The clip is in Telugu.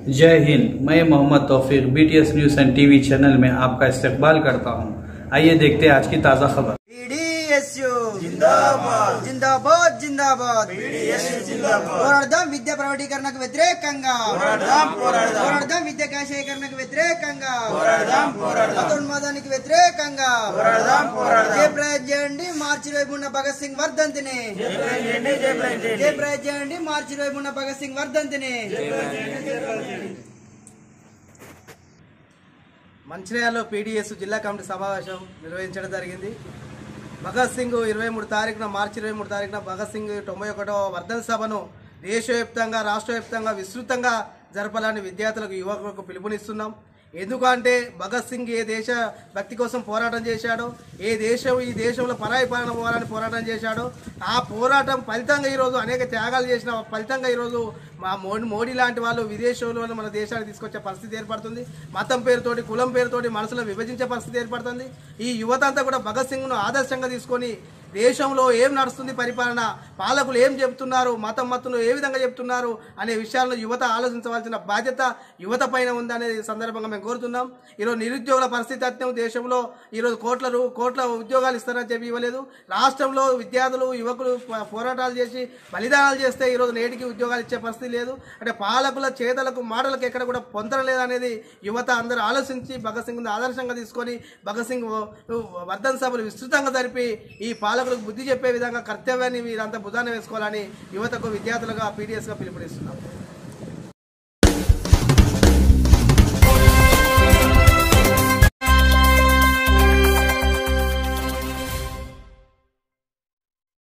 जय हिंद मैं Mohammad Taufiq BTS news and TV channel में आपका इस्तकबाल करता हूं। आइए देखते हैं आज की ताज़ा खबर పీడీఎస్యు జిందాబాద్ జిందాబాద్ జిందాబాద్ పోరాడదాం విద్యా ప్రైవేటీకరణకు వ్యతిరేకంగా పోరాడదాం విద్యా కాశీకరణకు వ్యతిరేకంగా మతోన్మాదానికి వ్యతిరేకంగా జయప్రయోగ చేయండి మార్చి ఇరవై మూడున భగత్ సింగ్ వర్ధంతిని జయప్రయోగ చేయండి మార్చి ఇరవై మూడున భగత్ సింగ్ వర్ధంతిని మంచిర్యాలలో పీడీఎస్ జిల్లా కమిటీ సమావేశం నిర్వహించడం జరిగింది భగత్ సింగ్ ఇరవై మూడు తారీఖున మార్చి ఇరవై మూడు తారీఖున భగత్ సింగ్ తొంభై ఒకటవ వర్ధన్ సభను దేశవ్యాప్తంగా రాష్ట్ర వ్యాప్తంగా విస్తృతంగా జరపాలని విద్యార్థులకు యువకులకు పిలుపునిస్తున్నాం ఎందుకంటే భగత్ సింగ్ ఏ దేశ భక్తి కోసం పోరాటం చేశాడో ఏ దేశం ఈ దేశంలో పరాయి పాలన పోవాలని పోరాటం చేశాడో ఆ పోరాటం ఫలితంగా ఈరోజు అనేక త్యాగాలు చేసిన ఫలితంగా ఈరోజు మా మోడీ మోడీ లాంటి వాళ్ళు విదేశంలో మన దేశానికి తీసుకొచ్చే పరిస్థితి ఏర్పడుతుంది మతం పేరుతోటి కులం పేరుతోటి మనసులో విభజించే పరిస్థితి ఏర్పడుతుంది ఈ యువత అంతా కూడా భగత్ సింగ్ను ఆదర్శంగా తీసుకొని దేశంలో ఏం నడుస్తుంది పరిపాలన పాలకులు ఏం చెప్తున్నారు మతం మత్తులు ఏ విధంగా చెప్తున్నారు అనే విషయాలను యువత ఆలోచించవలసిన బాధ్యత యువత పైన ఉందనే సందర్భంగా మేము కోరుతున్నాం ఈరోజు నిరుద్యోగుల పరిస్థితి అత్యం దేశంలో ఈరోజు కోట్ల రూ- కోట్ల ఉద్యోగాలు ఇస్తారని చెప్పి ఇవ్వలేదు రాష్ట్రంలో విద్యార్థులు యువకులు ప- పోరాటాలు చేసి బలిదానాలు చేస్తే ఈరోజు నేటికి ఉద్యోగాలు ఇచ్చే పరిస్థితి లేదు అంటే పాలకుల చేతలకు మాటలకు ఎక్కడ కూడా పొందడం లేదనేది యువత అందరూ ఆలోచించి భగత్ సింగ్ ఆదర్శంగా తీసుకొని భగత్ సింగ్ వర్ధన్ సభలు విస్తృతంగా జరిపి ఈ పాలకులకు బుద్ధి చెప్పే విధంగా కర్తవ్యాన్ని వీరంతా భుజాన వేసుకోవాలని యువతకు విద్యార్థులుగా పీడిఎస్గా పిలుపునిస్తున్నాం